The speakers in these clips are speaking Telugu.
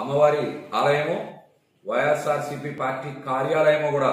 అమ్మవారి ఆలయము వైఎస్ఆర్సీపీ పార్టీ కార్యాలయము కూడా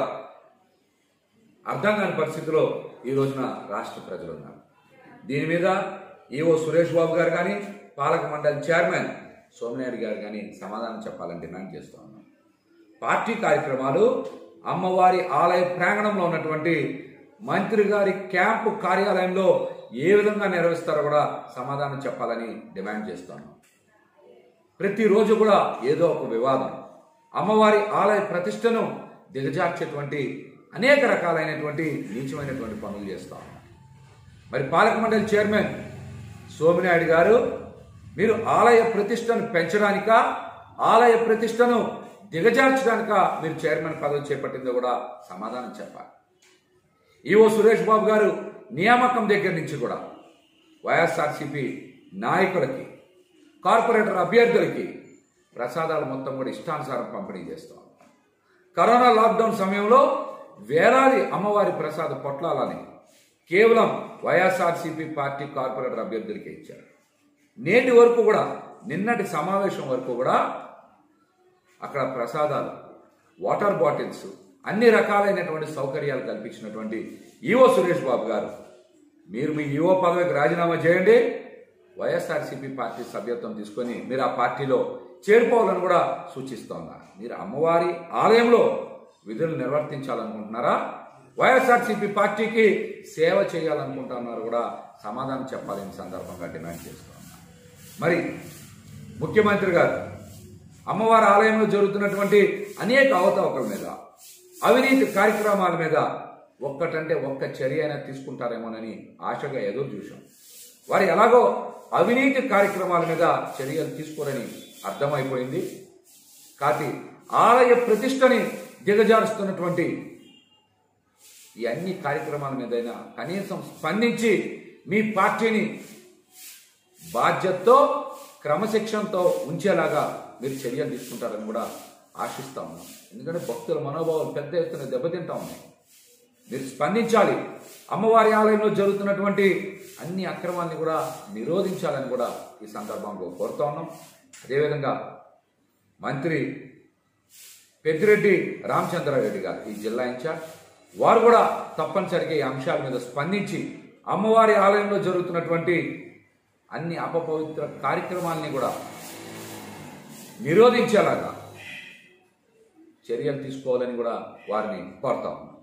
అర్థం కాని పరిస్థితిలో ఈ రోజున రాష్ట్ర ప్రజలు ఉన్నారు దీని మీద ఈవో సురేష్ బాబు గారు కానీ పాలక మండలి చైర్మన్ సోమనాయుడు గారు కానీ సమాధానం చెప్పాలని డిమాండ్ చేస్తూ ఉన్నాం పార్టీ కార్యక్రమాలు అమ్మవారి ఆలయ ప్రాంగణంలో ఉన్నటువంటి మంత్రి గారి క్యాంపు కార్యాలయంలో ఏ విధంగా నిర్వహిస్తారో కూడా సమాధానం చెప్పాలని డిమాండ్ చేస్తున్నాం ప్రతిరోజు కూడా ఏదో ఒక వివాదం అమ్మవారి ఆలయ ప్రతిష్టను దిగజార్చేటువంటి అనేక రకాలైనటువంటి నీచమైనటువంటి పనులు చేస్తా ఉన్నారు మరి పాలక మండలి చైర్మన్ సోమినాయుడు గారు మీరు ఆలయ ప్రతిష్టను పెంచడానిక ఆలయ ప్రతిష్టను దిగజార్చడానిక మీరు చైర్మన్ పదవి చేపట్టిందో కూడా సమాధానం చెప్పాలి ఈవో సురేష్ బాబు గారు నియామకం దగ్గర నుంచి కూడా వైఎస్ఆర్సీపీ నాయకులకి కార్పొరేటర్ అభ్యర్థులకి ప్రసాదాలు మొత్తం కూడా ఇష్టానుసారం పంపిణీ చేస్తాం కరోనా లాక్డౌన్ సమయంలో వేలాది అమ్మవారి ప్రసాద పొట్లాలని కేవలం వైఎస్ఆర్సీపీ పార్టీ కార్పొరేటర్ అభ్యర్థులకే ఇచ్చారు నేటి వరకు కూడా నిన్నటి సమావేశం వరకు కూడా అక్కడ ప్రసాదాలు వాటర్ బాటిల్స్ అన్ని రకాలైనటువంటి సౌకర్యాలు కల్పించినటువంటి ఈవో సురేష్ బాబు గారు మీరు మీ ఈవో పదవికి రాజీనామా చేయండి వైఎస్ఆర్సీపీ పార్టీ సభ్యత్వం తీసుకొని మీరు ఆ పార్టీలో చేరిపోవాలని కూడా సూచిస్తోందా మీరు అమ్మవారి ఆలయంలో విధులు నిర్వర్తించాలనుకుంటున్నారా వైఎస్ఆర్సీపీ పార్టీకి సేవ చేయాలనుకుంటున్నారు కూడా సమాధానం చెప్పాలని సందర్భంగా డిమాండ్ చేస్తున్నారు మరి ముఖ్యమంత్రి గారు అమ్మవారి ఆలయంలో జరుగుతున్నటువంటి అనేక అవతవకల మీద అవినీతి కార్యక్రమాల మీద ఒక్కటంటే ఒక్క చర్య అయినా తీసుకుంటారేమోనని ఆశగా ఎదురు చూశాం వారు ఎలాగో అవినీతి కార్యక్రమాల మీద చర్యలు తీసుకోరని అర్థమైపోయింది కాటి ఆలయ ప్రతిష్టని దిగజారుస్తున్నటువంటి ఈ అన్ని కార్యక్రమాల మీదైనా కనీసం స్పందించి మీ పార్టీని బాధ్యతతో క్రమశిక్షణతో ఉంచేలాగా మీరు చర్యలు తీసుకుంటారని కూడా ఆశిస్తా ఉన్నాం ఎందుకంటే భక్తుల మనోభావాలు పెద్ద ఎత్తున దెబ్బతింటా ఉన్నాయి మీరు స్పందించాలి అమ్మవారి ఆలయంలో జరుగుతున్నటువంటి అన్ని అక్రమాల్ని కూడా నిరోధించాలని కూడా ఈ సందర్భంలో కోరుతా ఉన్నాం అదేవిధంగా మంత్రి పెద్దిరెడ్డి రామచంద్రారెడ్డి గారు ఈ జిల్లా ఇన్ఛార్జ్ వారు కూడా తప్పనిసరిగా ఈ అంశాల మీద స్పందించి అమ్మవారి ఆలయంలో జరుగుతున్నటువంటి అన్ని అపపవిత్ర కార్యక్రమాల్ని కూడా నిరోధించేలాగా చర్యలు తీసుకోవాలని కూడా వారిని కోరుతా ఉన్నాం